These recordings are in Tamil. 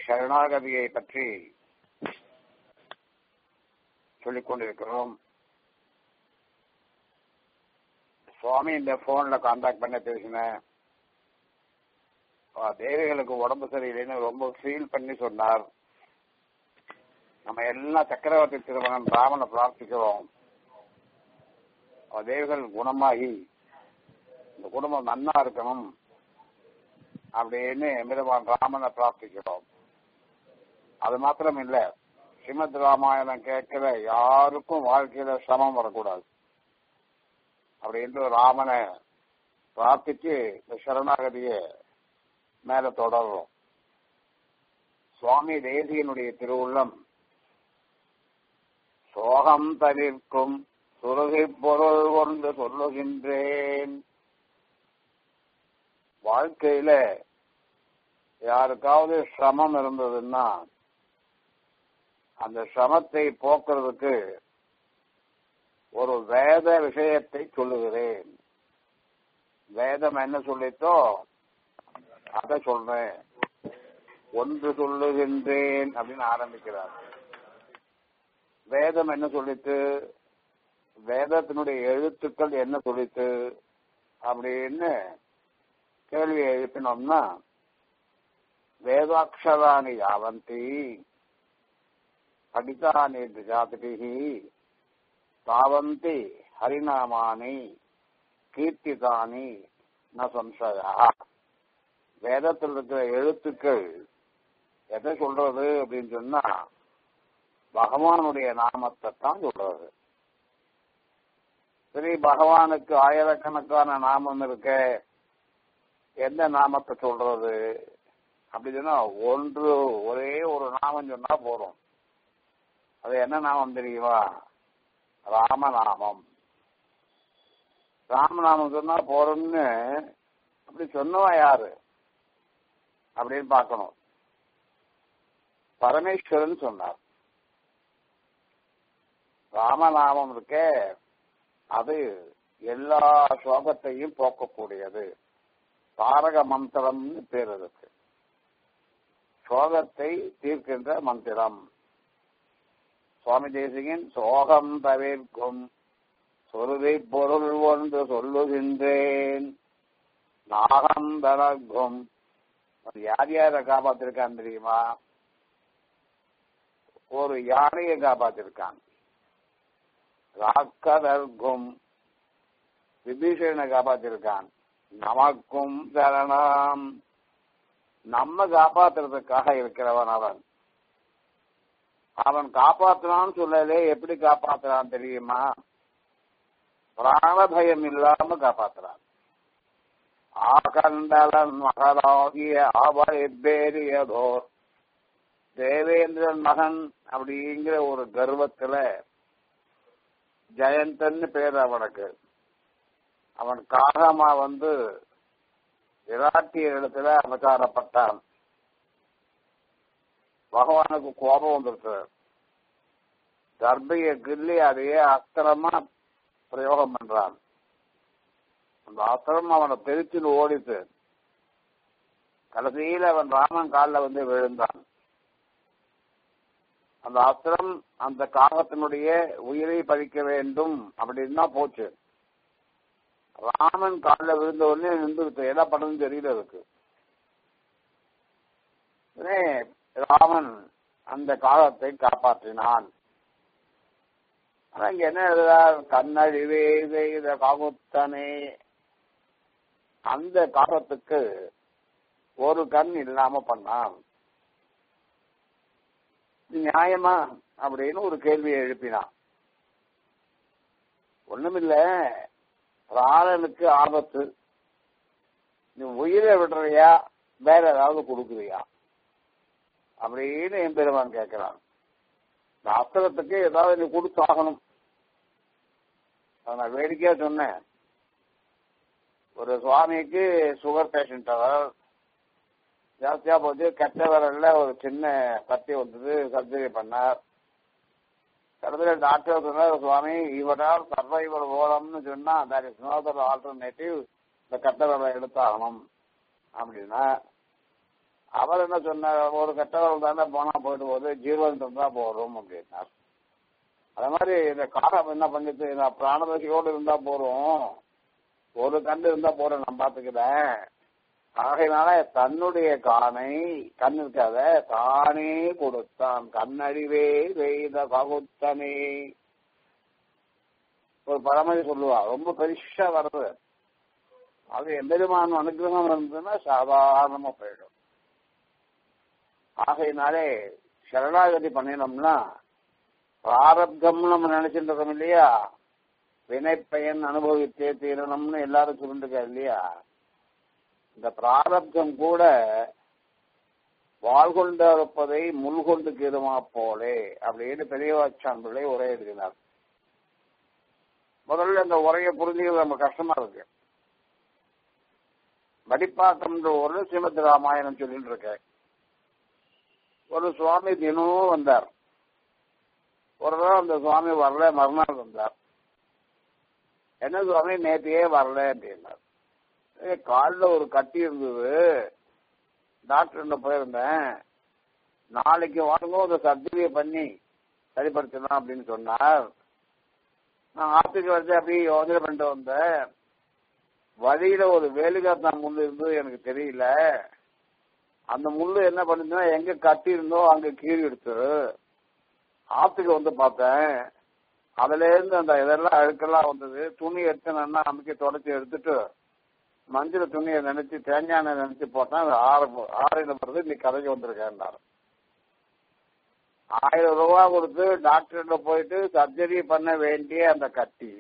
சரணாகதியை பற்றி சொல்லிக் கொண்டிருக்கிறோம் சுவாமி இந்த போன்ல கான்டாக்ட் பண்ண பேசினேன் தேவிகளுக்கு உடம்பு சரியில்லைன்னு ரொம்ப ஃபீல் பண்ணி சொன்னார் நம்ம எல்லாம் சக்கரவர்த்தி திருமணம் ராமனை பிரார்த்திக்கிறோம் தேவிகள் குணமாகி இந்த குடும்பம் நன்னா இருக்கணும் அப்படின்னு மிருவான் ராமனை பிரார்த்திக்கிறோம் அது மாத்திரம் இல்ல ஸ்ரீமத் ராமாயணம் கேட்கிற யாருக்கும் வாழ்க்கையில சிரமம் வரக்கூடாது அப்படின்னு ராமனை பிரார்த்திச்சு இந்த சரணாகதிய மேல தொடர்றோம் சுவாமி தேசியனுடைய திருவுள்ளம் சோகம் தவிர்க்கும் சுருகை பொருள் கொண்டு சொல்லுகின்றேன் வாழ்க்கையில யாருக்காவது சிரமம் இருந்ததுன்னா அந்த சிரமத்தை போக்குறதுக்கு ஒரு வேத விஷயத்தை சொல்லுகிறேன் வேதம் என்ன சொல்லித்தோ அதை சொல்றேன் ஒன்று சொல்லுகின்றேன் அப்படின்னு ஆரம்பிக்கிறார் வேதம் என்ன சொல்லித்து வேதத்தினுடைய எழுத்துக்கள் என்ன சொல்லித்து அப்படின்னு கேள்வியை எழுப்பினோம்னா வேதாட்சராணி யாவந்தி படித்தானி ஜாதிபிகி தாவந்தி ஹரிநாமானி கீர்த்திதானி ந சம்சயா வேதத்தில் இருக்கிற எழுத்துக்கள் எதை சொல்றது அப்படின்னு சொன்னா பகவானுடைய நாமத்தை தான் சொல்றது சரி பகவானுக்கு ஆயிரக்கணக்கான நாமம் இருக்க எந்த நாமத்தை சொல்றது அப்படி சொன்னா ஒன்று ஒரே ஒரு நாமம் சொன்னா போதும் அது என்ன நாமம் தெரியுமா ராமநாமம் ராமநாமம் சொன்னா போறோம்னு அப்படி சொன்னவா யாரு அப்படின்னு பார்க்கணும் பரமேஸ்வரன் சொன்னார் ராமநாமம் இருக்கே அது எல்லா சோகத்தையும் போக்கக்கூடியது தாரக மந்திரம்னு பேர் இருக்கு சோகத்தை தீர்க்கின்ற மந்திரம் சுவாமி தேசிகன் சோகம் தவிர்க்கும் சொருதை பொருள் ஒன்று சொல்லுகின்றேன் நாகம் தனக்கும் யார் யாரை காப்பாத்திருக்கான் தெரியுமா ஒரு யானையை காப்பாத்திருக்கான் ராக்கதற்கும் விபீஷணனை காப்பாத்திருக்கான் நமக்கும் சரணம் நம்ம காப்பாத்துறதுக்காக இருக்கிறவன் அவன் அவன் காப்பாத்துறான்னு சொல்லலே எப்படி காப்பாத்துறான் தெரியுமா பிராண பயம் இல்லாம காப்பாத்துறான் ஆகண்டலன் மகனாகிய அவரிபேரியதோர் தேவேந்திரன் மகன் அப்படிங்கிற ஒரு கர்வத்துல ஜெயந்தன்னு பேர் அவனுக்கு அவன் காகமா வந்து விராட்டிய இடத்துல அவதாரப்பட்டான் பகவானுக்கு கோபம் வந்துருக்கு கர்ப்பைய கிள்ளி அதையே அஸ்திரமா பிரயோகம் பண்றான் அந்த அஸ்திரம் அவனை பிரிச்சுன்னு ஓடித்து கடைசியில அவன் ராமன் காலில் வந்து விழுந்தான் அந்த அஸ்திரம் அந்த காகத்தினுடைய உயிரை பறிக்க வேண்டும் அப்படின்னு தான் போச்சு ராமன் காலில் விழுந்த உடனே நின்று என்ன பண்ணணும்னு தெரியல இருக்கு ராமன் அந்த காகத்தை காப்பாற்றினான் ஆனா இங்க என்ன எழுதார் கண்ணழிவே செய்த காகுத்தனே அந்த காகத்துக்கு ஒரு கண் இல்லாம பண்ணான் நியாயமா அப்படின்னு ஒரு கேள்வியை எழுப்பினான் ஒண்ணுமில்ல பிராணனுக்கு ஆபத்து நீ உயிரை விடுறியா வேற ஏதாவது கொடுக்குறியா அப்படின்னு என் பெருமான் கேட்கிறான் இந்த அஸ்திரத்துக்கு ஏதாவது நீ கொடுத்தாகணும் நான் வேடிக்கையா சொன்னேன் ஒரு சுவாமிக்கு சுகர் பேஷண்ட் அவர் ஜாஸ்தியா போச்சு கெட்ட விரல்ல ஒரு சின்ன கத்தி வந்தது சர்ஜரி பண்ணார் கடைசியில் டாக்டர் சொன்னார் சுவாமி இவரால் சர்வைவர் ஓலம்னு சொன்னா தட் இஸ் நோ ஆல்டர்னேட்டிவ் இந்த கட்ட விரலை எடுத்தாகணும் அப்படின்னா அவர் என்ன சொன்னார் ஒரு கெட்டவர்கள் தானே போனா போயிட்டு போகுது ஜீவன் இருந்தா போறோம் அப்படின்னார் அதே மாதிரி இந்த காரம் என்ன பண்ணிட்டு நான் பிராணதசையோடு இருந்தா போறோம் ஒரு கண்ணு இருந்தா போறேன் நான் பாத்துக்கிறேன் ஆகையினால தன்னுடைய கானை கண் இருக்காத தானே கொடுத்தான் கண்ணறிவே செய்த பகுத்தனே ஒரு பழமொழி சொல்லுவா ரொம்ப பெருசா வருது அது எம்பெருமான் அனுகிரகம் இருந்ததுன்னா சாதாரணமா போயிடும் ஆகையினாலே சரணாகதி பண்ணினோம்னா பிராரப்தம்னு நம்ம நினைச்சிட்டு இருக்கோம் இல்லையா வினைப்பயன் அனுபவித்தே தீரணும்னு எல்லாரும் சொல்லிட்டு இல்லையா இந்த பிராரப்தம் கூட வாழ்கொண்டு இருப்பதை முள்கொண்டு கீதுமா போலே அப்படின்னு பெரியவாச்சான் பிள்ளை உரை எழுதினார் முதல்ல இந்த உரையை புரிஞ்சுக்கிறது நம்ம கஷ்டமா இருக்கு வடிப்பாக்கம்ன்ற ஒரு ஸ்ரீமத் ராமாயணம் சொல்லிட்டு இருக்கேன் ஒரு சுவாமி தினமும் வந்தார் ஒரு நாள் அந்த சுவாமி வரல மறுநாள் வந்தார் என்ன சுவாமி நேற்றையே வரல அப்படின்னார் காலில் ஒரு கட்டி இருந்தது டாக்டர் போயிருந்தேன் நாளைக்கு வாங்க ஒரு சர்ஜரியை பண்ணி சரிப்படுத்தலாம் அப்படின்னு சொன்னார் நான் ஆத்துக்கு வந்து அப்படியே யோசனை பண்ணிட்டு வந்தேன் வழியில ஒரு வேலுகாத்தான் முள்ளு இருந்தது எனக்கு தெரியல அந்த முள்ளு என்ன பண்ணுச்சுன்னா எங்க கட்டி இருந்தோ அங்க கீறி எடுத்து ஆத்துக்கு வந்து பார்த்தேன் அதுல இருந்து அந்த இதெல்லாம் அழுக்கெல்லாம் வந்தது துணி எடுத்து நல்லா அமைக்க தொடச்சி எடுத்துட்டு மஞ்சள் துணியை நினைச்சு தேங்காய் நினைச்சு போட்டேன் அது ஆறு ஆறின பிறகு இன்னைக்கு கதைக்கு வந்திருக்கேன் ஆயிரம் ரூபா கொடுத்து டாக்டர்கிட்ட போயிட்டு சர்ஜரி பண்ண வேண்டிய அந்த கட்டி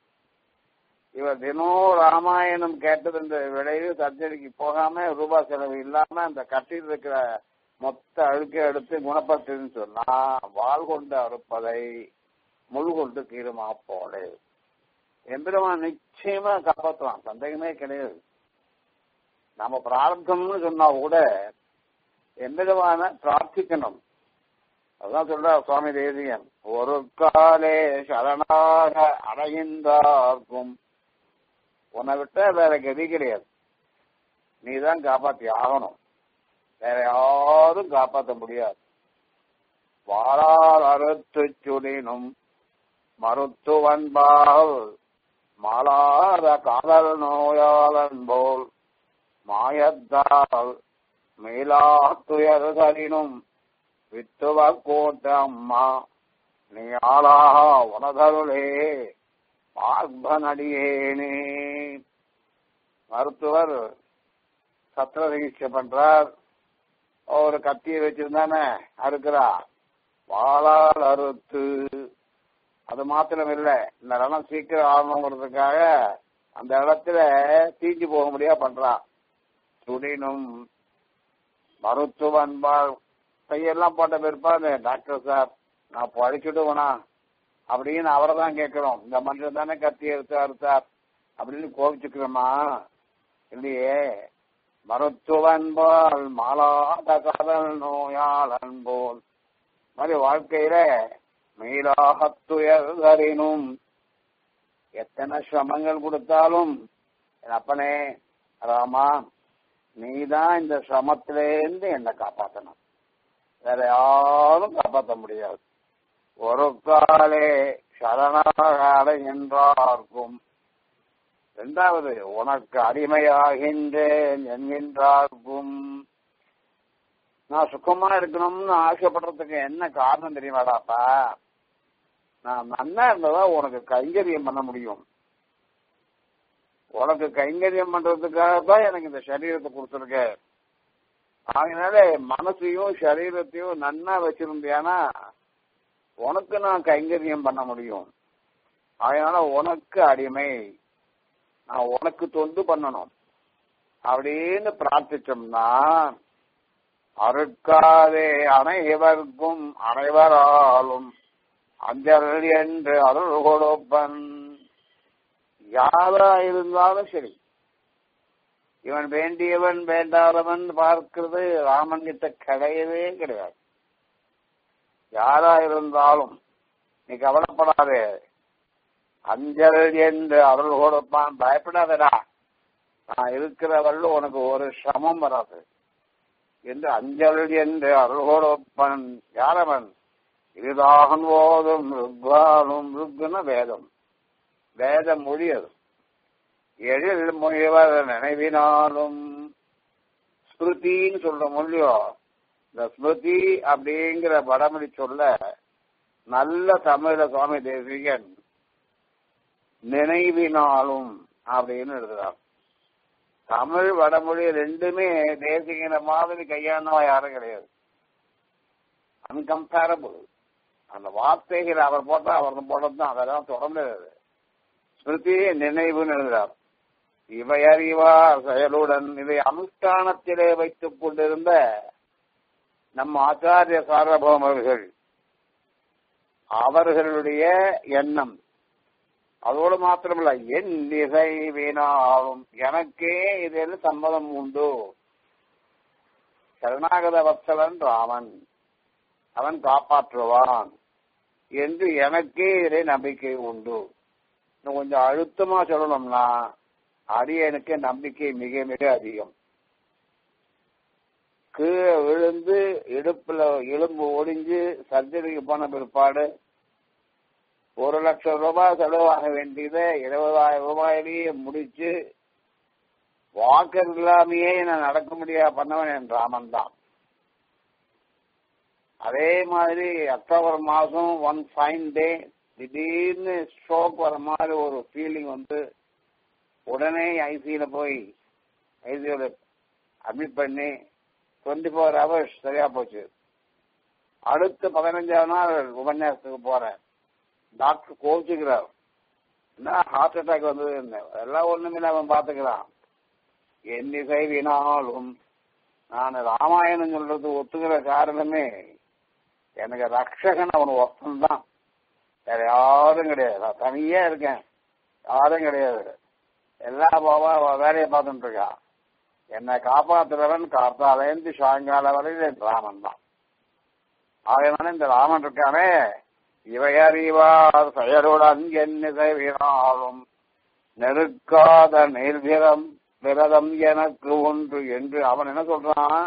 இவர் தினம் ராமாயணம் கேட்டது இந்த விளைவு சர்ஜரிக்கு போகாம ரூபாய் செலவு இல்லாம அந்த கட்டியில் இருக்கிற மொத்த அழுக்கை எடுத்து குணப்படுத்துன்னு சொன்னா வாள் கொண்டு அறுப்பதை முள் கொண்டு கீருமா போலே எம்பெருமான் நிச்சயமா காப்பாற்றுவான் சந்தேகமே கிடையாது நம்ம பிரார்த்தம்னு சொன்னா கூட எம்பெருமான பிரார்த்திக்கணும் அதான் சொல்ற சுவாமி தேசியன் ஒரு காலே சரணாக அடைகின்றார்க்கும் உன்னை விட்ட வேற கதி கிடையாது நீ தான் காப்பாத்தி ஆகணும் வேற யாரும் காப்பாற்ற முடியாது வாழார் அறுத்து சுடினும் மருத்துவன்பால் மாளாத காதல் நோயாளன் போல் மாயத்தால் மேலா துயர்களினும் வித்துவ கோட்ட அம்மா நீ ஆளா உனதருளே பார்ப்பனடியேனே மருத்துவர் சத்திர சிகிச்சை பண்றார் ஒரு கத்தியை வச்சிருந்தானே அறுக்கிறா வாழால் அறுத்து அது மாத்திரம் இல்லை இந்த இடம் சீக்கிரம் ஆகணுங்கிறதுக்காக அந்த இடத்துல தீஞ்சு போக முடியா பண்றான் துடினும் மருத்துவன்பால் கையெல்லாம் போட்ட பிற்பாடு டாக்டர் சார் நான் பழிச்சுடுவேனா அப்படின்னு அவரை தான் கேட்கிறோம் இந்த மனுஷன் தானே கத்தி எடுத்தாரு சார் அப்படின்னு கோபிச்சுக்கிறோமா இல்லையே மருத்துவன் போல் மாலாத கதல் நோயாளன் போல் மாதிரி வாழ்க்கையில மீளாகத்துயர்தரினும் எத்தனை சிரமங்கள் கொடுத்தாலும் என் அப்பனே ராமா நீதான் இந்த சிரமத்திலேருந்து என்னை காப்பாற்றணும் வேற யாரும் காப்பாற்ற முடியாது ஒரு காலே சரணாக அடைகின்றார்க்கும் இரண்டாவது உனக்கு அடிமையாகின்றேன் என்கின்றார்க்கும் நான் சுகமா இருக்கணும்னு ஆசைப்படுறதுக்கு என்ன காரணம் தெரியுமாடாப்பா நான் நன்னா இருந்ததா உனக்கு கைங்கரியம் பண்ண முடியும் உனக்கு கைங்கரியம் பண்றதுக்காக தான் எனக்கு இந்த சரீரத்தை கொடுத்துருக்க அதனால மனசையும் சரீரத்தையும் நன்னா வச்சிருந்தியானா உனக்கு நான் கைங்கரியம் பண்ண முடியும் அதனால உனக்கு அடிமை நான் உனக்கு தொண்டு பண்ணணும் அப்படின்னு பிரார்த்திச்சோம்னா அருட்காதே அனைவருக்கும் அனைவராலும் அஞ்சல் என்று அருள் கொடுப்பன் யாரா இருந்தாலும் சரி இவன் வேண்டியவன் வேண்டாதவன் பார்க்கிறது ராமன் கிட்ட கிடையவே கிடையாது யாரா இருந்தாலும் நீ கவலைப்படாதே அஞ்சல் என்று அருள் கொடுப்பான் பயப்படாதடா நான் இருக்கிற வரல உனக்கு ஒரு சிரமம் வராது என்று அஞ்சல் என்று அருள்கொடப்பன் யாரவன் இதுதான் ஓதும் ருக்வானும் ருக்குன வேதம் வேத மொழி அது எழில் மொழிவர் நினைவினாலும் ஸ்மிருதின்னு சொல்ற மொழியோ இந்த ஸ்மிருதி அப்படிங்கிற வடமொழி சொல்ல நல்ல தமிழ சுவாமி தேசிகன் நினைவினாலும் அப்படின்னு எழுதுறார் தமிழ் வடமொழி ரெண்டுமே தேசிகன மாதிரி கையாண்டவா யாரும் கிடையாது அன்கம்பேரபிள் அந்த வார்த்தைகள் அவர் போட்டா அவர் போட்டது தான் அதெல்லாம் தொடர்ந்து ஸ்மிருதி நினைவுன்னு எழுதுறார் இவை அறிவார் செயலுடன் இதை அனுஷ்டானத்திலே வைத்துக் கொண்டிருந்த நம் ஆச்சாரிய சார்வபௌமர்கள் அவர்களுடைய எண்ணம் அதோடு மாத்திரமல்ல என் திசை வீணாலும் எனக்கே இதில் சம்மதம் உண்டு சரணாகத வத்சலன் ராமன் அவன் காப்பாற்றுவான் என்று எனக்கே இதிலே நம்பிக்கை உண்டு இன்னும் கொஞ்சம் அழுத்தமா சொல்லணும்னா அடியனுக்கு நம்பிக்கை மிக மிக அதிகம் கீழே விழுந்து இடுப்புல எலும்பு ஒடிஞ்சு சர்ஜரிக்கு போன பிற்பாடு ஒரு லட்சம் ரூபாய் செலவாக வேண்டியதை இருபதாயிரம் ரூபாயிலேயே முடிச்சு வாக்கர் இல்லாமையே நான் நடக்க முடியா பண்ணவன் என் ராமன் தான் அதே மாதிரி அக்டோபர் மாசம் ஒன் ஃபைன் டே திடீர்னு ஸ்ட்ரோக் வர மாதிரி ஒரு ஃபீலிங் வந்து உடனே ஐசியில போய் ஐசியோட அட்மிட் பண்ணி டுவெண்ட்டி ஃபோர் ஹவர்ஸ் சரியா போச்சு அடுத்த பதினஞ்சாவது நாள் உபன்யாசத்துக்கு போறேன் டாக்டர் கோச்சுக்கிறார் என்ன ஹார்ட் அட்டாக் வந்தது எல்லாம் ஒண்ணுமே அவன் பாத்துக்கிறான் என் இசை வினாலும் நான் ராமாயணம் சொல்றது ஒத்துக்கிற காரணமே எனக்கு ரக்ஷகன் அவன் ஒருத்தன் தான் வேற யாரும் கிடையாது நான் தனியா இருக்கேன் யாரும் கிடையாது எல்லா பாபா வேலையை பார்த்துட்டு இருக்கான் என்னை காப்பாத்துறவன் காத்தாலேந்து சாயங்காலம் வரையில் ராமன் தான் ஆகையினால இந்த ராமன் இருக்கானே இவை அறிவார் செயலுடன் என்னிசை வீணாலும் நெருக்காத நிர்விரம் விரதம் எனக்கு ஒன்று என்று அவன் என்ன சொல்றான்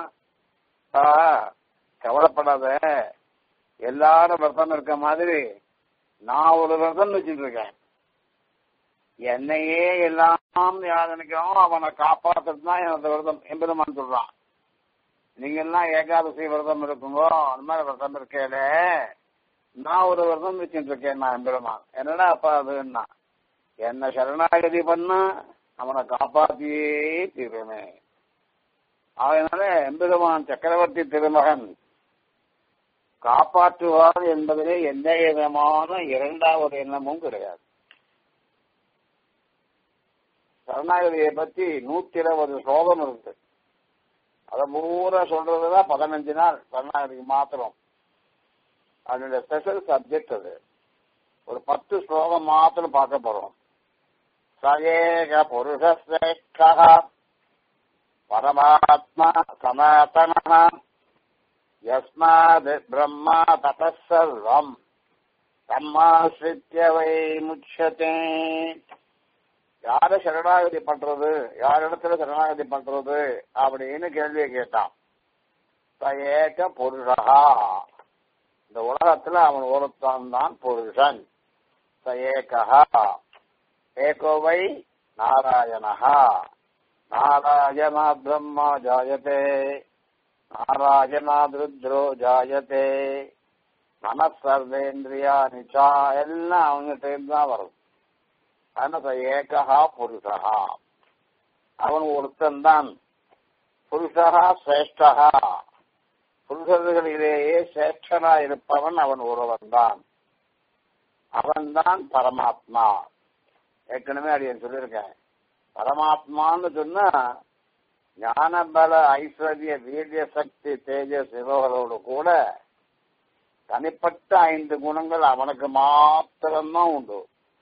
கவலைப்படாத எல்லாரும் விரதம் இருக்க மாதிரி நான் ஒரு விரதம் வச்சுட்டு இருக்கேன் என்னையே எல்லாம் யார் நினைக்கிறோம் அவனை காப்பாத்துறது தான் எனது விரதம் எம்பெருமான் சொல்றான் நீங்க எல்லாம் ஏகாதசி விரதம் இருக்குங்கோ அந்த மாதிரி விரதம் இருக்கேல நான் ஒரு விரதம் வச்சுட்டு இருக்கேன் நான் எம்பெருமான் என்னடா அப்பா அதுன்னா என்ன சரணாகதி பண்ணா அவனை காப்பாத்தியே தீருமே அதனால எம்பெருமான் சக்கரவர்த்தி திருமகன் காப்பாற்றுவார் என்பதிலே எந்த விதமான இரண்டாவது எண்ணமும் கிடையாது சரணாகதியை பத்தி நூத்தி இருபது ஸ்லோகம் இருக்கு அதை பூரா சொல்றதுதான் பதினஞ்சு நாள் சரணாகதிக்கு மாத்திரம் அதனுடைய ஸ்பெஷல் சப்ஜெக்ட் அது ஒரு பத்து ஸ்லோகம் மாத்திரம் பார்க்க போறோம் சகேக புருஷேஷ்டா பரமாத்மா சனாதன யஸ்மாத் பிரம்மா ததசர்வம் தம்மாசிரித்ய வை முச்சதே யார சரணாகதி பண்றது யார் இடத்துல சரணாகதி பண்றது அப்படின்னு கேள்வியை கேட்டான் ஏக புருஷா இந்த உலகத்துல அவன் ஒருத்தான் தான் புருஷன் ச ஏகா ஏகோவை நாராயணஹா நாராயணா பிரம்மா ஜாயதே நாராயணாத் ருத்ரோ ஜாயதே மனசர்வேந்திரியா நிச்சா எல்லாம் அவங்ககிட்ட தான் வரும் அதனால ஏகா புருஷா அவன் ஒருத்தன் தான் புருஷா சிரேஷ்டா புருஷர்களிலேயே சிரேஷ்டனா இருப்பவன் அவன் ஒருவன் தான் அவன்தான் பரமாத்மா ஏற்கனவே அடியன் சொல்லியிருக்கேன் பரமாத்மான்னு சொன்னா ஞான பல ஐஸ்வர்ய வீரிய சக்தி தேஜஸ் இவர்களோடு கூட தனிப்பட்ட ஐந்து குணங்கள் அவனுக்கு மாத்திரம்தான் உண்டு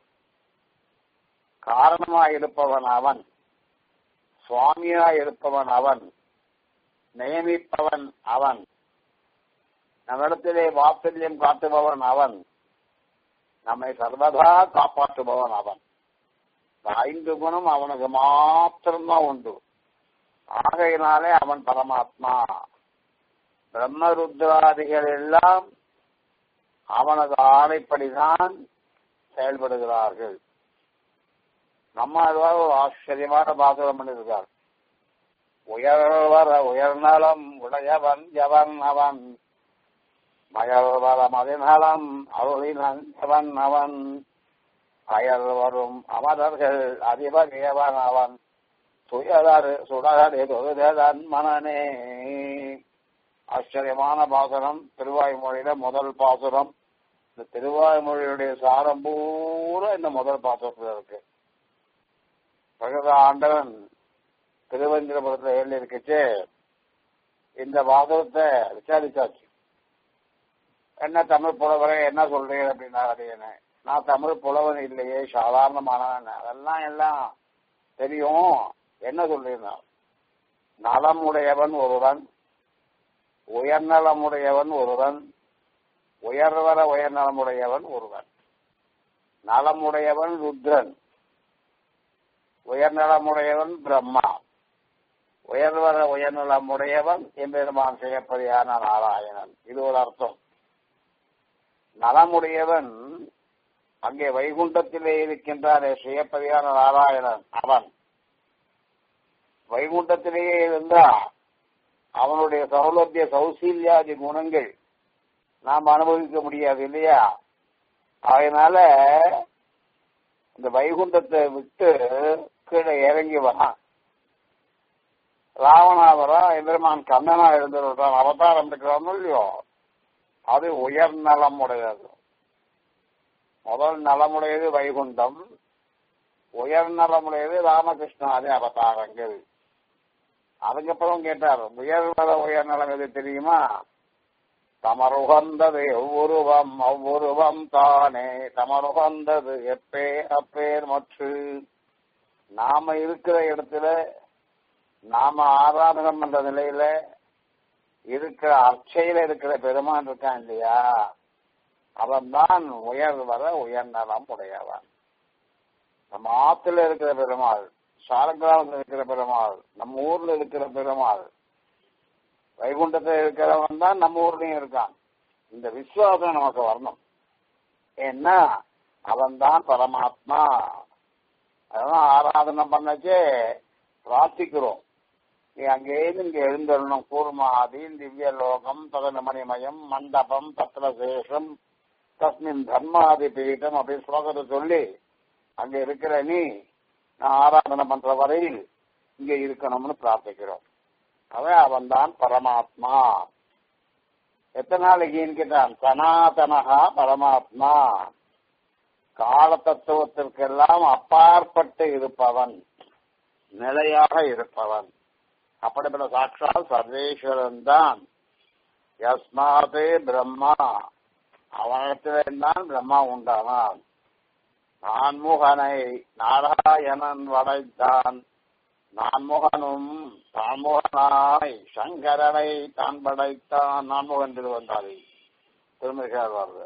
காரணமாய் இருப்பவன் அவன் சுவாமியாய் இருப்பவன் அவன் நியமிப்பவன் அவன் நம்மிடத்திலே வாத்சல்யம் காட்டுபவன் அவன் நம்மை சர்வதா காப்பாற்றுபவன் அவன் இந்த ஐந்து குணம் அவனுக்கு மாத்திரம்தான் உண்டு ஆகையினாலே அவன் பரமாத்மா பிரம்மருத்ராதிகள் எல்லாம் அவனது ஆணைப்படிதான் செயல்படுகிறார்கள் நம்ம ஒரு ஆச்சரியமான பாசுரம் பண்ணியிருக்கார் உயர்வர உயர்நலம் உடையவன் எவன் அவன் மயர்வர மதிநலம் அருளினன் எவன் அவன் அயர் வரும் அமரர்கள் அதிபதியவன் அவன் துயதரு சுடகடி தொழுதன் மனனே ஆச்சரியமான பாசுரம் திருவாய்மொழியில முதல் பாசுரம் இந்த திருவாய்மொழியுடைய சாரம் பூரா இந்த முதல் பாசுரத்துல இருக்கு பகவத ஆண்டவன் திருவந்திரபுரத்துல எழுதி இருக்குச்சு இந்த பாசுரத்தை விசாரிச்சாச்சு என்ன தமிழ் புலவரே என்ன சொல்றீங்க அப்படின்னா அப்படின்னு நான் தமிழ் புலவன் இல்லையே சாதாரணமானவன் அதெல்லாம் எல்லாம் தெரியும் என்ன சொல்றீங்க நலமுடையவன் ஒருவன் உயர்நலமுடையவன் ஒருவன் உயர்வர உயர்நலமுடையவன் ஒருவன் நலமுடையவன் ருத்ரன் உயர்நலமுடையவன் பிரம்மா உயர்வர உயர்நலமுடையவன் எம்பெருமான் செய்யப்படியான நாராயணன் இது ஒரு அர்த்தம் நலமுடையவன் அங்கே வைகுண்டத்திலே இருக்கின்றானே சுயப்பதியான நாராயணன் அவன் வைகுண்டத்திலேயே இருந்தா அவனுடைய சௌலபிய சௌசீல்யாதி குணங்கள் நாம் அனுபவிக்க முடியாது இல்லையா அதனால இந்த வைகுண்டத்தை விட்டு கீழே இறங்கி வரான் ராவணாவரம் எதிர்மான் கண்ணனா இருந்துட்டான் அவதாரம் இருக்கிறான் இல்லையோ அது உயர் நலம் உடையது முதல் நலமுடையது வைகுண்டம் உயர் நலமுடையது ராமகிருஷ்ணாதி அவதாரங்கள் அதுக்கப்புறம் கேட்டார் உயர்வர உயர் நலம் எது தெரியுமா தமருகந்தது எவ்வுருவம் அவ்வுருவம் தானே தமருகந்தது எப்பே அப்பேர் மற்று நாம இருக்கிற இடத்துல நாம ஆராதனம் பண்ற நிலையில இருக்கிற அர்ச்சையில இருக்கிற பெருமான் இருக்கான் இல்லையா அவன் தான் உயர் வர உயர்நலம் உடையவன் நம்ம ஆத்துல இருக்கிற பெருமாள் சாலக்கிராமத்தில் இருக்கிற பெருமாள் நம்ம ஊர்ல இருக்கிற பெருமாள் வைகுண்டத்தில் இருக்கிறவன் தான் நம்ம ஊர்லயும் இருக்கான் இந்த விசுவாசம் நமக்கு வரணும் ஏன்னா அவன் தான் பரமாத்மா அதெல்லாம் ஆராதனை பண்ணச்சே பிரார்த்திக்கிறோம் நீ அங்கேயிருந்து இங்க எழுந்தருணும் கூர்மாதி திவ்ய லோகம் ததனமணிமயம் மண்டபம் பத்திரசேஷம் தஸ்மின் தர்மாதி பீடம் அப்படின்னு ஸ்லோகத்தை சொல்லி அங்க இருக்கிற நீ நான் ஆராதனை பண்ற வரையில் இங்க இருக்கணும்னு பிரார்த்திக்கிறோம் அவன் அவன் தான் பரமாத்மா எத்தனை நாளைக்குன்னு கேட்டான் சனாதனகா பரமாத்மா கால தத்துவத்திற்கெல்லாம் அப்பாற்பட்டு இருப்பவன் நிலையாக இருப்பவன் அப்படிப்பட்ட சாட்சாத் சர்வேஸ்வரன் தான் யஸ்மாதே பிரம்மா அவனிடத்தில்தான் பிரம்மா உண்டானான் நான்முகனை நாராயணன் வளைத்தான் நான்முகனும் தான்முகனாய் சங்கரனை தான் படைத்தான் நான்முகன் திருவந்தாரி திருமதிக்கார் வருது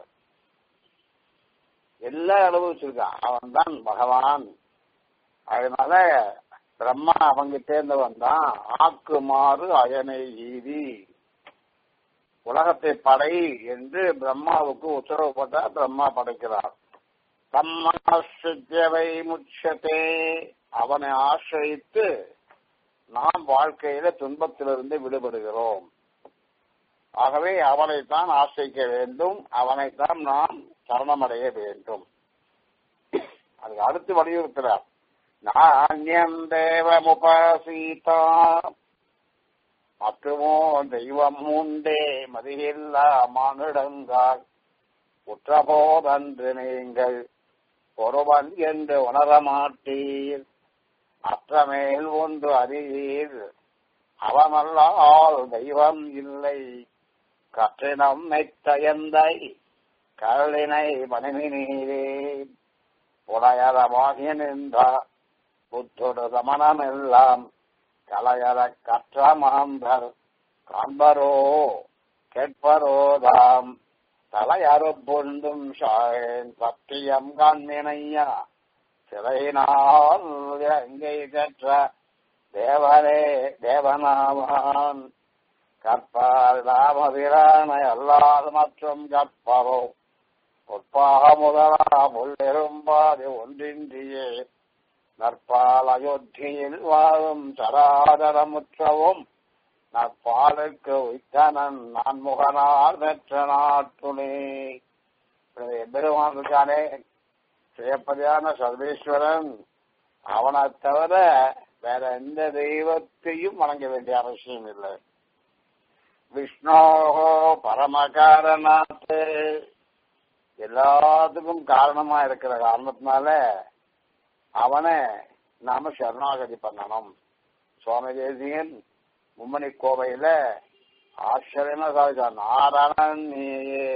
எல்லா அனுபவிச்சிருக்கான் அவன் தான் பகவான் அதனால பிரம்மா அவங்க சேர்ந்தவன் தான் ஆக்குமாறு அயனை ஈதி உலகத்தை படை என்று பிரம்மாவுக்கு உத்தரவு போட்டா பிரம்மா படைக்கிறார் தம்மாசிரியவை முச்சதே அவனை ஆசிரித்து நாம் வாழ்க்கையில துன்பத்திலிருந்து விடுபடுகிறோம் ஆகவே அவனைத்தான் ஆசிரிக்க வேண்டும் அவனைத்தான் நாம் சரணமடைய வேண்டும் அதுக்கு அடுத்து வலியுறுத்துறார் நாண்யம் தேவமுபாசீதா மற்றுமோ தெய்வம் உண்டே மதியில்லா மானிடங்கால் உற்றபோதன்று நீங்கள் ஒருவன் என்று உணரமாட்டீர் அற்றமேல் ஒன்று அறிவீர் அவனல்லால் தெய்வம் இல்லை கற்றினம் மெத்தயந்தை கரளினை மணிமினீரே உடையரமாகிய நின்றார் புத்தொடு சமணம் எல்லாம் கலையற கற்ற மாந்தர் காண்பரோ கேட்பரோதாம் தலையறுப்புண்டும் ஷாயன் சத்தியம் காண்மினையா சிறையினால் எங்கை கற்ற தேவனே தேவனாவான் கற்பாரிடாமதிரான அல்லாது மற்றும் கற்பரோ பொற்பாக முதலா முள்ளெரும்பாது ஒன்றின்றியே நற்பால் அயோத்தியில் வாழும் சராதரமுற்றவும் நற்பாலுக்கு உய்த்தனன் நான் முகனால் பெற்ற நாட்டுனே எம்பெருமான் இருக்கானே சுயப்பதியான சர்வேஸ்வரன் அவனை தவிர வேற எந்த தெய்வத்தையும் வணங்க வேண்டிய அவசியம் இல்லை விஷ்ணோகோ பரமகாரணாத்து எல்லாத்துக்கும் காரணமா இருக்கிற காரணத்தினால அவனை நாம சரணாகதி பண்ணணும் சுவாமி தேசியன் மும்மணி கோவையில ஆச்சரியமா சாதிச்சா நாரணன் நீயே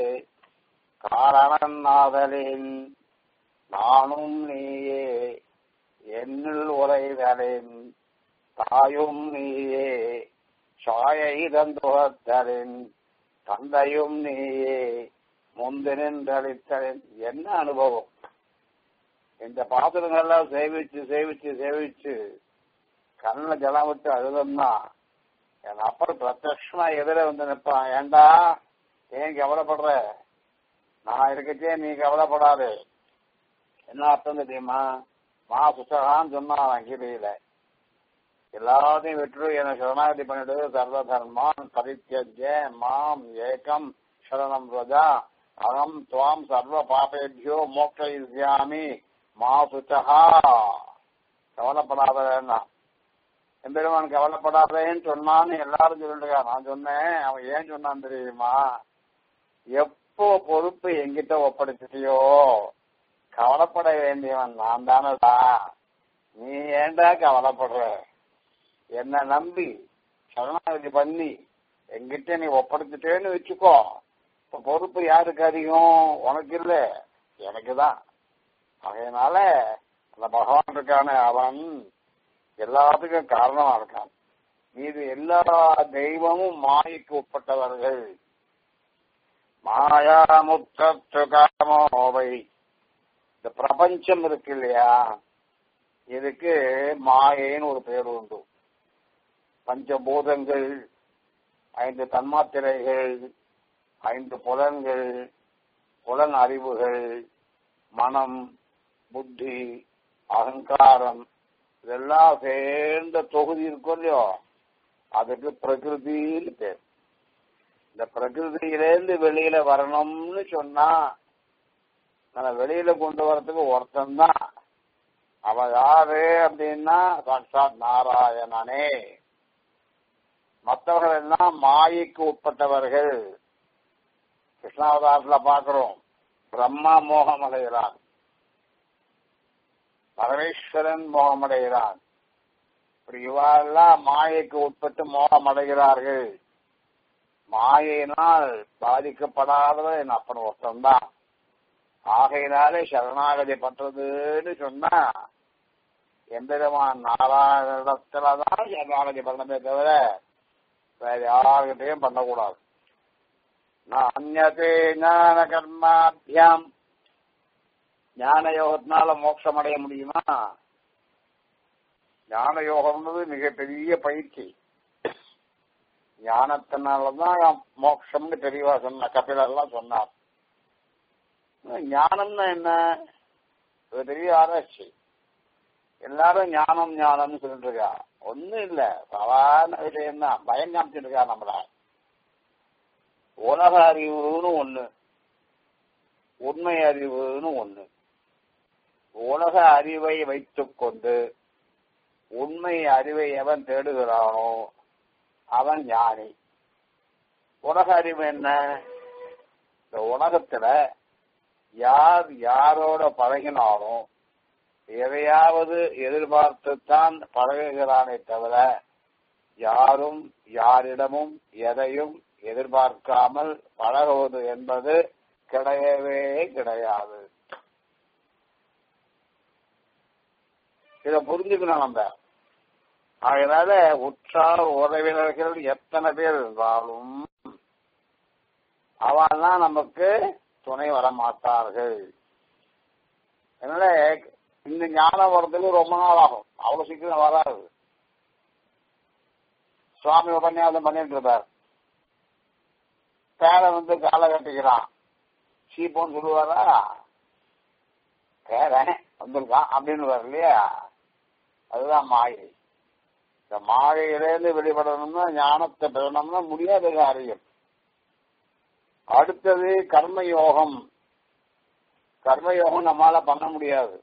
காரணன் நாதலின் நானும் நீயே என்னில் உரைதலின் தாயும் நீயே சாயை தந்துகத்தலின் தந்தையும் நீயே முந்தினின்றளித்தலின் என்ன அனுபவம் இந்த பாத்திரங்கள்லாம் சேவிச்சு சேவிச்சு சேவிச்சு கண்ணில் ஜலம் விட்டு அழுதம்னா என் அப்புறம் பிரத்யமா எதிர வந்து நிற்பான் ஏண்டா ஏன் கவலைப்படுற நான் இருக்கச்சே நீ கவலைப்படாது என்ன அர்த்தம் தெரியுமா மா சுத்தகான்னு சொன்னான் கீதையில எல்லாத்தையும் விட்டு என்னை சரணாகதி பண்ணிடு சர்வ தர்மான் பரித்தியஜ மாம் ஏகம் சரணம் ரஜா அகம் துவாம் சர்வ பாபேபியோ மோக்ஷயிஸ்யாமி மா சுத்தகா கவலைப்படாதேன்னா எம்பெருமான் கவலைப்படாதேன்னு சொன்னான்னு எல்லாரும் சொல்லிட்டு நான் சொன்னேன் அவன் ஏன் சொன்னான் தெரியுமா எப்போ பொறுப்பு எங்கிட்ட ஒப்படைச்சிட்டியோ கவலைப்பட வேண்டியவன் நான் தானடா நீ ஏண்டா கவலைப்படுற என்ன நம்பி சரணாகதி பண்ணி எங்கிட்ட நீ ஒப்படைச்சிட்டேன்னு வச்சுக்கோ இப்ப பொறுப்பு யாருக்கு அதிகம் உனக்கு இல்ல எனக்கு தான் அதனால அந்த பகவான் இருக்கான அவன் எல்லாத்துக்கும் காரணமா இருக்கான் மீது எல்லா தெய்வமும் மாய்க்கு உட்பட்டவர்கள் மாயா முத்தத்து காமோவை இந்த பிரபஞ்சம் இருக்கு இல்லையா இதுக்கு மாயைன்னு ஒரு பேர் உண்டு பஞ்சபூதங்கள் ஐந்து தன்மாத்திரைகள் ஐந்து புலன்கள் புலன் அறிவுகள் மனம் புத்தி அகங்காரம் இதெல்லாம் சேர்ந்த தொகுதி இருக்கும் இல்லையோ அதுக்கு பிரகிருதின்னு பேர் இந்த பிரகிருதியிலேருந்து வெளியில வரணும்னு சொன்னா நம்ம வெளியில கொண்டு வரதுக்கு ஒருத்தன் தான் அவ யாரு அப்படின்னா சாட்சாத் நாராயணனே மற்றவர்கள் எல்லாம் மாயைக்கு உட்பட்டவர்கள் கிருஷ்ணாவதாரத்துல பாக்குறோம் பிரம்மா மோகமடைகிறான் பரமேஸ்வரன் மோகமடைகிறான் இப்படி இவாளெல்லாம் மாயைக்கு உட்பட்டு மோகமடைகிறார்கள் மாயினால் பாதிக்கப்படாதவன் என் அப்பன் ஒருத்தன்தான் ஆகையினாலே சரணாகதி பண்றதுன்னு சொன்னா எம்பெருமான் நாராயணத்துலதான் சரணாகதி பண்ணமே தவிர வேற யாருக்கிட்டையும் பண்ணக்கூடாது அந்நதே ஞான கர்மாபியாம் ஞான யோகத்தினால மோட்சம் அடைய முடியுமா ஞான யோகம்ன்றது மிகப்பெரிய பயிற்சி ஞானத்தினாலதான் மோட்சம்னு தெரியவா சொன்ன கபிலர்லாம் சொன்னார் ஞானம்னா என்ன ஒரு பெரிய ஆராய்ச்சி எல்லாரும் ஞானம் ஞானம்னு சொல்லிட்டு இருக்கா ஒண்ணும் இல்ல சாதாரண விஷயம் தான் பயம் காமிச்சிட்டு இருக்கா நம்மள உலக அறிவுன்னு ஒண்ணு உண்மை அறிவுன்னு ஒண்ணு உலக அறிவை வைத்துக் கொண்டு உண்மை அறிவை எவன் தேடுகிறானோ அவன் ஞானி உலக அறிவு என்ன இந்த உலகத்துல யார் யாரோட பழகினாலும் எதையாவது எதிர்பார்த்துத்தான் பழகுகிறானே தவிர யாரும் யாரிடமும் எதையும் எதிர்பார்க்காமல் பழகுவது என்பது கிடையவே கிடையாது இத புரிஞ்சுக்கணும் நம்ம அதனால உற்றார் உறவினர்கள் எத்தனை பேர் இருந்தாலும் அவெல்லாம் நமக்கு துணை வர மாட்டார்கள் அதனால இந்த ஞானம் வர்றதுக்கு ரொம்ப நாள் ஆகும் அவ்வளவு சீக்கிரம் வராது சுவாமி உபன்யாசம் பண்ணிட்டு இருப்பார் பேரன் வந்து காலை கட்டிக்கிறான் சீப்போன்னு சொல்லுவாரா பேரன் வந்திருக்கான் அப்படின்னு வர இல்லையா அதுதான் மாயை இந்த மாயையிலேருந்து வெளிப்படணும்னா ஞானத்தை பெறணும்னா முடியாத காரியம் அடுத்தது கர்மயோகம் கர்மயோகம் நம்மால பண்ண முடியாது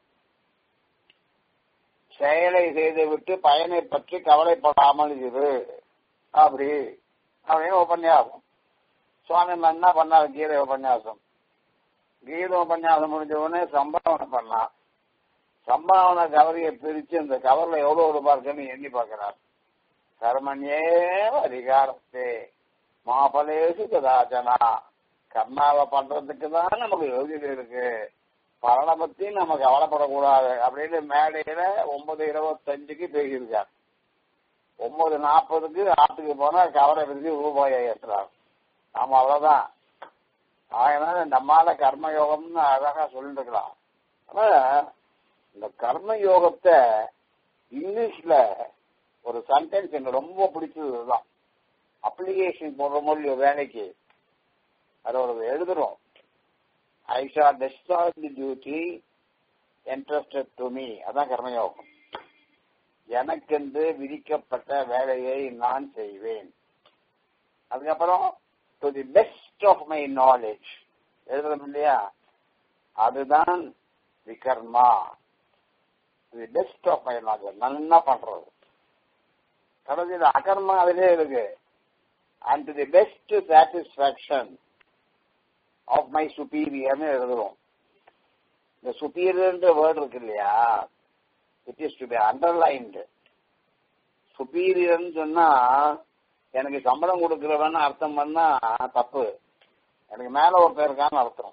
செயலை செய்துவிட்டு பயனை பற்றி கவலைப்படாமல் இரு அப்படி அப்படின்னு உபன்யாசம் சுவாமி என்ன பண்ணார் கீதை உபன்யாசம் கீதை உபன்யாசம் முடிஞ்ச உடனே சம்பாவனை பண்ணான் சம்பாவனை கவரியை பிரிச்சு இந்த கவர்ல எவ்வளவு ரூபாய் இருக்குன்னு எண்ணி பார்க்கிறார் கர்மண்யே அதிகாரத்தே மாபலேசு கதாச்சனா கர்மாவை பண்றதுக்கு தான் நமக்கு யோகிதை இருக்கு பலனை பத்தி நம்ம கவலைப்படக்கூடாது அப்படின்னு மேடையில ஒன்பது இருபத்தஞ்சுக்கு பேசியிருக்கார் ஒன்பது நாற்பதுக்கு ஆத்துக்கு போனா கவலை பிரிச்சு ரூபாயை ஏற்றுறார் நாம அவ்வளவுதான் அதனால நம்மால கர்மயோகம்னு அழகா சொல்லிட்டு இருக்கலாம் ஆனா இந்த கர்ம யோகத்தை இங்கிலீஷ்ல ஒரு சென்டென்ஸ் எனக்கு ரொம்ப பிடிச்சது தான் அப்ளிகேஷன் போடுற மொழி வேலைக்கு அதை ஒரு எழுதுறோம் I shall discharge the duty entrusted to me அதான் கர்மயோகம் எனக்கென்று விதிக்கப்பட்ட வேலையை நான் செய்வேன் அதுக்கப்புறம் to the best of my knowledge எழுதுறோம் இல்லையா அதுதான் விகர்மா the best of my knowledge நல்லா பண்றது கடைசியில் அகர்மா அதிலே இருக்கு and to the best satisfaction of my சுப்பீரியர்னு எழுதுறோம் இந்த சுப்பீரியர்ன்ற வேர்டு இருக்கு இல்லையா it is to be underlined சுப்பீரியர்னு சொன்னா எனக்கு சம்பளம் கொடுக்கிறவன்னு அர்த்தம் பண்ணா தப்பு எனக்கு மேல ஒருத்தர் இருக்கான்னு அர்த்தம்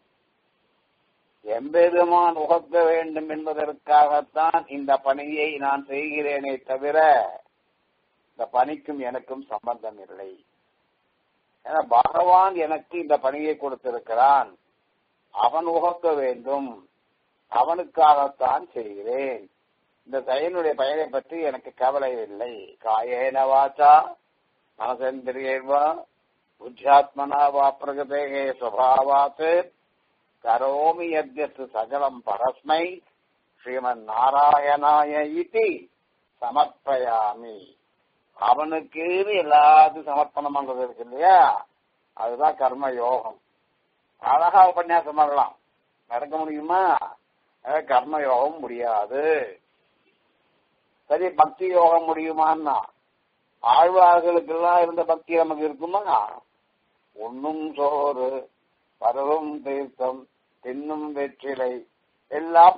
எம்பெருமான் உகக்க வேண்டும் என்பதற்காகத்தான் இந்த பணியை நான் செய்கிறேனே தவிர இந்த பணிக்கும் எனக்கும் சம்பந்தம் இல்லை ஏன்னா பகவான் எனக்கு இந்த பணியை கொடுத்திருக்கிறான் அவன் உகக்க வேண்டும் அவனுக்காகத்தான் செய்கிறேன் இந்த செயலுடைய பயனை பற்றி எனக்கு கவலை இல்லை காயேன வாச்சா மனசேந்திரியேவா புத்தியாத்மனா வா பிரகதேகே சுவாவாத் கரோமி யத்யத் சகலம் பரஸ்மை ஸ்ரீமன் நாராயணாய இதி சமர்ப்பயாமி அவனுக்கு எல்லாத்தையும் சமர்ப்பணம் பண்றது இருக்கு இல்லையா அதுதான் கர்ம யோகம் அழகா உபன்யாசம் பண்ணலாம் நடக்க முடியுமா கர்ம யோகம் முடியாது சரி பக்தி யோகம் முடியுமான்னா ஆழ்வார்களுக்கெல்லாம் இருந்த பக்தி நமக்கு இருக்குமா ஒன்னும் சோறு பரவும் தீர்த்தம் தின்னும் வெற்றிலை எல்லாம்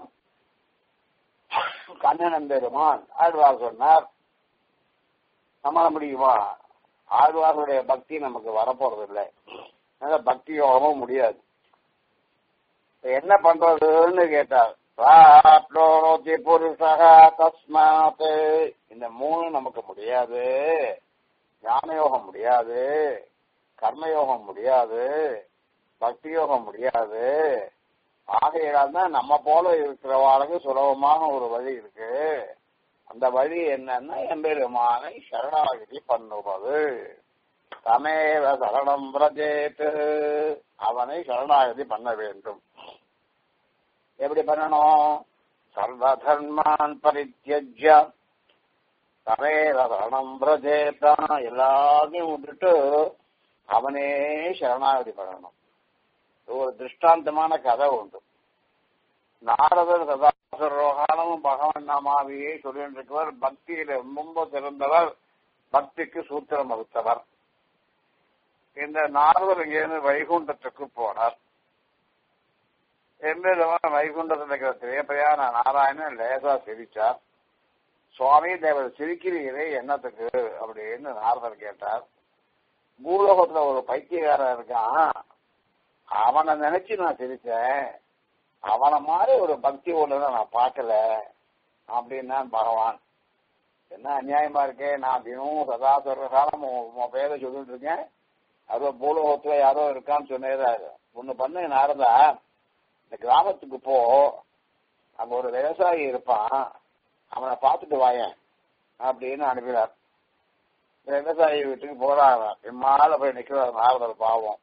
கண்ணனம் பெருமான் ஆழ்வார் சொன்னார் நம்மள முடியுமா ஆழ்வார்களுடைய பக்தி நமக்கு வரப்போறது இல்லை அதனால பக்தி யோகமும் முடியாது என்ன பண்றதுன்னு கேட்டார் பிராப்னோதி புருஷக தஸ்மாத் இந்த மூணு நமக்கு முடியாது ஞான யோகம் முடியாது கர்மயோகம் முடியாது பக்தி யோகம் முடியாது ஆகையினால் தான் நம்ம போல இருக்கிறவாளுக்கு சுலபமான ஒரு வழி இருக்கு அந்த வழி என்னன்னா எம்பெருமானை சரணாகதி பண்ணுவது தமேவ சரணம் பிரஜேத்து அவனை சரணாகதி பண்ண வேண்டும் எப்படி பண்ணணும் சர்வதர்மான் பரித்தியஜ்ய தமேவ சரணம் பிரஜேத்தா எல்லாத்தையும் விட்டுட்டு அவனே சரணாகதி பண்ணணும் ஒரு திருஷ்டாந்தமான கதை உண்டு நாரதர் சதாசுரோகாலமும் பகவான் நாமாவியை சொல்லிட்டு இருக்கவர் பக்தியில ரொம்ப சிறந்தவர் பக்திக்கு சூத்திரம் வகுத்தவர் இந்த நாரதர் இங்கிருந்து வைகுண்டத்துக்கு போனார் எம்பெருமான் வைகுண்டத்தில் இருக்கிற திரையப்பையான நாராயணன் லேசா சிரிச்சார் சுவாமி தேவர் சிரிக்கிறீரே என்னத்துக்கு அப்படின்னு நாரதர் கேட்டார் பூலோகத்துல ஒரு பைத்தியக்காரன் இருக்கான் அவனை நினைச்சு நான் சிரிச்சேன் அவனை மாதிரி ஒரு பக்தி ஒண்ணு நான் பார்க்கல அப்படின்னா பகவான் என்ன அநியாயமா இருக்கே நான் தினமும் சதா சொல்ற காலம் உன் பேரை சொல்லிட்டு இருக்கேன் அதோ பூலோகத்துல யாரோ இருக்கான்னு சொன்னதா ஒண்ணு பண்ணு நாரதா இந்த கிராமத்துக்கு போ அங்க ஒரு விவசாயி இருப்பான் அவனை பார்த்துட்டு வாயேன் அப்படின்னு அனுப்பினார் விவசாயி வீட்டுக்கு போறாங்க இம்மால போய் நிக்கிறார் நாரதர் பாவம்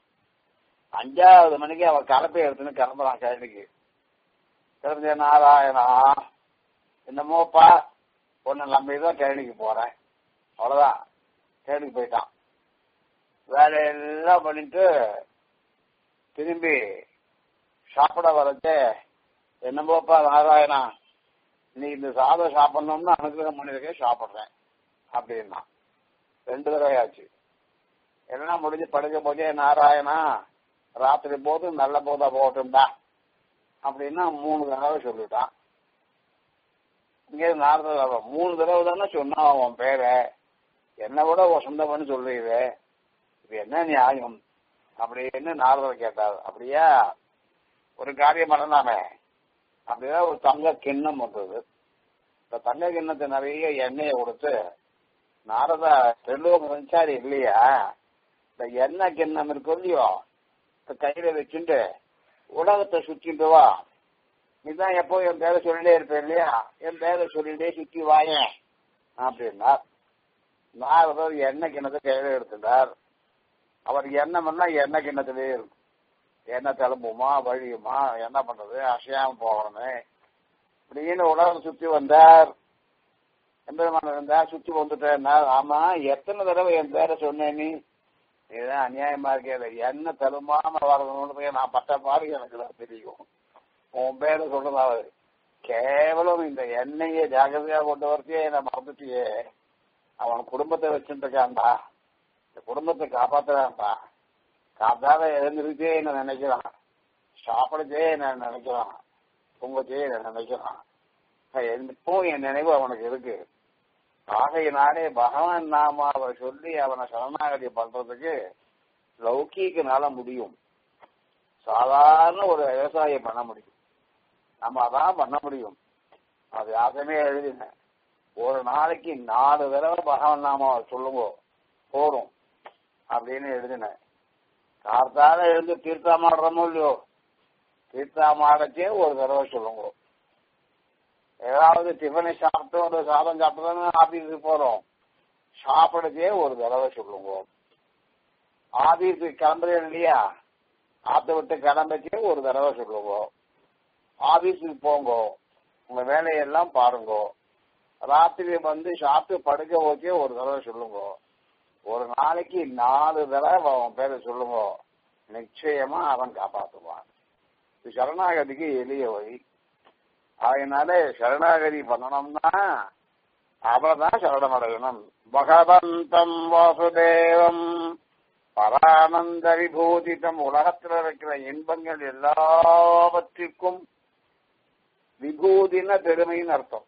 அஞ்சாவது மணிக்கு அவன் கலப்பை எடுத்துன்னு கிளம்புறான் கழனிக்கு கிளம்பிய நாராயணா என்னமோப்பா ஒன்னு நம்பிதான் கழனிக்கு போறேன் அவ்வளவுதான் கழனிக்கு போயிட்டான் வேலையெல்லாம் பண்ணிட்டு திரும்பி சாப்பிட வரச்சே என்னமோப்பா நாராயணா நீ இந்த சாதம் சாப்பிடணும்னு அனுகிரகம் பண்ணிருக்கேன் சாப்பிடுறேன் அப்படின்னா ரெண்டு தடவை ஆச்சு எல்லாம் முடிஞ்சு படுக்க போதே நாராயணா ராத்திரி போது நல்ல போதா போகட்டும்டா அப்படின்னா மூணு தடவை சொல்லிட்டான் இங்கே நாரத மூணு தடவை தானே சொன்னான் அவன் பேரை என்னை விட வசந்தவன்னு சொல்றீரு இது என்ன நியாயம் அப்படின்னு நாரதர் கேட்டார் அப்படியா ஒரு காரியம் பண்ணலாமே அப்படின்னா ஒரு தங்க கிண்ணம் வந்தது இந்த தங்க கிண்ணத்தை நிறைய எண்ணெயை கொடுத்து நாரதா ரெண்டு சஞ்சாரி இல்லையா இந்த எண்ணெய் கிண்ணம் இருக்கு இல்லையோ இந்த கையில வச்சுட்டு உலகத்தை சுத்திட்டு வா நீதான் எப்போ என் பேரை சொல்லிட்டே இருப்பேன் இல்லையா என் பேரை சொல்லிட்டே சுத்தி வாயேன் அப்படின்னா நாரதர் எண்ணெய் கிண்ணத்தை கையில எடுத்துட்டார் அவர் எண்ணம்னா எண்ணெய் கிண்ணத்திலே இருக்கும் என்ன கிளம்புமா வழியுமா என்ன பண்றது அசையாம போகணுமே இப்படின்னு உலகம் சுத்தி வந்தார் எம்பெருமான இருந்தார் சுத்தி வந்துட்டேன் ஆமா எத்தனை தடவை என் பேரை சொன்னேன் நீ இதுதான் அநியாயமா இருக்கே என்ன தருமாம வரணும்னு நான் பட்ட பாரு எனக்கு தான் தெரியும் உன் பேரை சொல்றதாவது கேவலம் இந்த எண்ணெயை ஜாகிரதையா கொண்டு வரத்தையே என்ன மறந்துட்டியே அவன் குடும்பத்தை வச்சுட்டு இருக்கான்டா இந்த குடும்பத்தை காப்பாத்துறான்டா காத்தால எழுந்திருச்சே என்ன நினைக்கிறான் சாப்பிடச்சே என்ன நினைக்கிறான் தூங்கச்சே என்ன நினைக்கிறான் எப்பவும் என் நினைவு அவனுக்கு இருக்கு ஆகையினாலே பகவான் நாம அவரை சொல்லி அவனை சரணாகதி பண்றதுக்கு லௌகீகனால முடியும் சாதாரண ஒரு விவசாயம் பண்ண முடியும் நம்ம அதான் பண்ண முடியும் அது யாருமே எழுதினேன் ஒரு நாளைக்கு நாலு தடவை பகவான் நாம சொல்லுங்க போதும் அப்படின்னு எழுதினேன் கார்த்தால எழுந்து தீர்த்தாமாடுறோமோ இல்லையோ தீர்த்தாமாடச்சே ஒரு தடவை சொல்லுங்க ஏதாவது டிஃபனை சாப்பிட்டு ஒரு சாதம் சாப்பிட்டு ஆபீஸுக்கு போறோம் சாப்பிடச்சே ஒரு தடவை சொல்லுங்க ஆபீஸுக்கு கிளம்புறேன் இல்லையா ஆத்த விட்டு கிளம்பச்சே ஒரு தடவை சொல்லுங்க ஆபீஸுக்கு போங்க உங்க வேலையெல்லாம் பாருங்க ராத்திரி வந்து சாப்பிட்டு படுக்க வச்சே ஒரு தடவை சொல்லுங்க ஒரு நாளைக்கு நாலு தடவை அவன் பேரை சொல்லுங்க நிச்சயமா அவன் காப்பாற்றுவான் இது சரணாகதிக்கு எளிய வழி அதனால சரணாகதி பண்ணணும்னா அவதான் சரணமடையணும் பகவந்தம் வாசுதேவம் பரானந்த விபூதிதம் உலகத்தில் இருக்கிற இன்பங்கள் எல்லாவற்றிற்கும் விபூதின பெருமைன்னு அர்த்தம்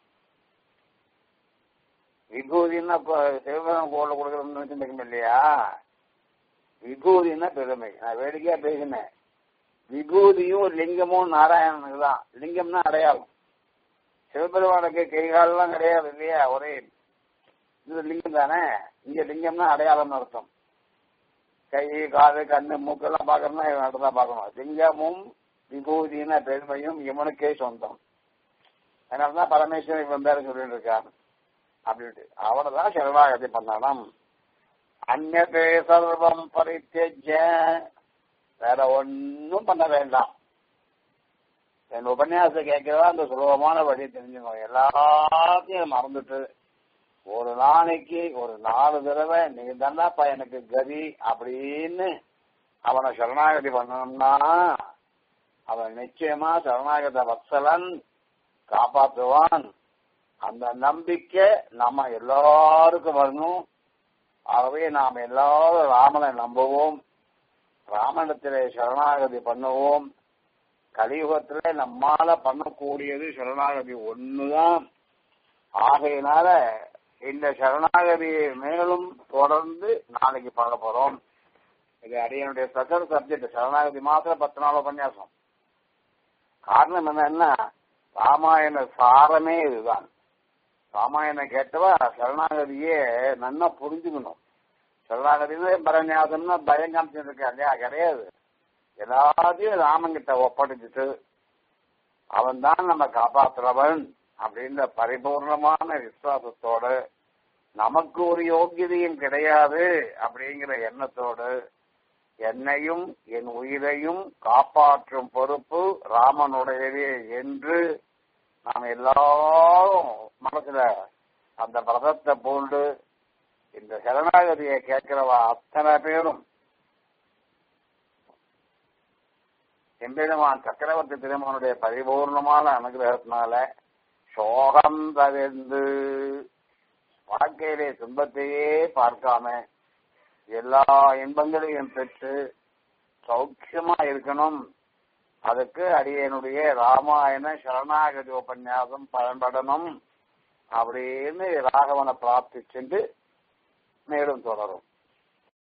விபூதினா இப்போ சிவபெருமன் கோவில் கொடுக்குறோம்னு வச்சுருக்கோம் இல்லையா விபூதினா பெருமை நான் வேடிக்கையா பேசினேன் விபூதியும் லிங்கமும் நாராயணனுக்கு தான் லிங்கம்னா அடையாளம் சிவபெருமானுக்கு கை காலெல்லாம் கிடையாது இல்லையா ஒரே இது லிங்கம் தானே இங்க லிங்கம்னா அடையாளம்னு அர்த்தம் கை காது கண்ணு மூக்கெல்லாம் பார்க்கணும்னா இவன் தான் பார்க்கணும் லிங்கமும் விபூதின பெருமையும் இவனுக்கே சொந்தம் அதனாலதான் பரமேஸ்வரன் இவன் பேர சொல்லிட்டு இருக்கான் அப்படின்ட்டு அவனதான் சரணாகதி பண்ணணும் அந்நதே சர்வம் பரித்தேஜ வேற ஒன்னும் பண்ண வேண்டாம் என் உபன்யாசம் கேட்கிறதா அந்த சுலபமான வழி தெரிஞ்சுக்கணும் எல்லாத்தையும் மறந்துட்டு ஒரு நாளைக்கு ஒரு நாலு தடவை நீங்க தானப்பா எனக்கு கதி அப்படின்னு அவனை சரணாகதி பண்ணணும்னா அவன் நிச்சயமா சரணாகத வத்சலன் காப்பாற்றுவான் அந்த நம்பிக்கை நம்ம எல்லாருக்கும் வரணும் ஆகவே நாம் எல்லாரும் ராமனை நம்புவோம் ராமனிடத்திலே சரணாகதி பண்ணுவோம் கலியுகத்திலே நம்மால பண்ணக்கூடியது சரணாகதி ஒண்ணுதான் ஆகையினால இந்த சரணாகதியை மேலும் தொடர்ந்து நாளைக்கு பார்க்க போறோம் இது அடியனுடைய ஸ்பெஷல் சப்ஜெக்ட் சரணாகதி மாத்திரம் பத்து நாள் உபன்யாசம் காரணம் என்னன்னா ராமாயண சாரமே இதுதான் ராமாயணம் கேட்டவா சரணாகதியே நல்லா புரிஞ்சுக்கணும் சரணாகதினே பரநியாசம்னா பயம் காமிச்சிருக்கா இல்லையா கிடையாது எல்லாத்தையும் ராமன் கிட்ட ஒப்படைச்சிட்டு அவன் தான் நம்ம காப்பாற்றுறவன் அப்படின்ற பரிபூர்ணமான விசுவாசத்தோட நமக்கு ஒரு யோகியதையும் கிடையாது அப்படிங்கிற எண்ணத்தோடு என்னையும் என் உயிரையும் காப்பாற்றும் பொறுப்பு ராமனுடையதே என்று நாம் எல்லாரும் மனசுல அந்த விரதத்தை பூண்டு இந்த சரணாகதியை கேட்கிறவா அத்தனை பேரும் எம்பெருமான் சக்கரவர்த்தி திருமகனுடைய பரிபூர்ணமான அனுகிரகத்தினால சோகம் தவிர்ந்து வாழ்க்கையிலே துன்பத்தையே பார்க்காம எல்லா இன்பங்களையும் பெற்று சௌக்கியமா இருக்கணும் அதுக்கு அடியனுடைய ராமாயண சரணாகதி உபன்யாசம் பயன்படணும் அப்படின்னு ராகவனை பிரார்த்திச்சுட்டு மேலும் தொடரும்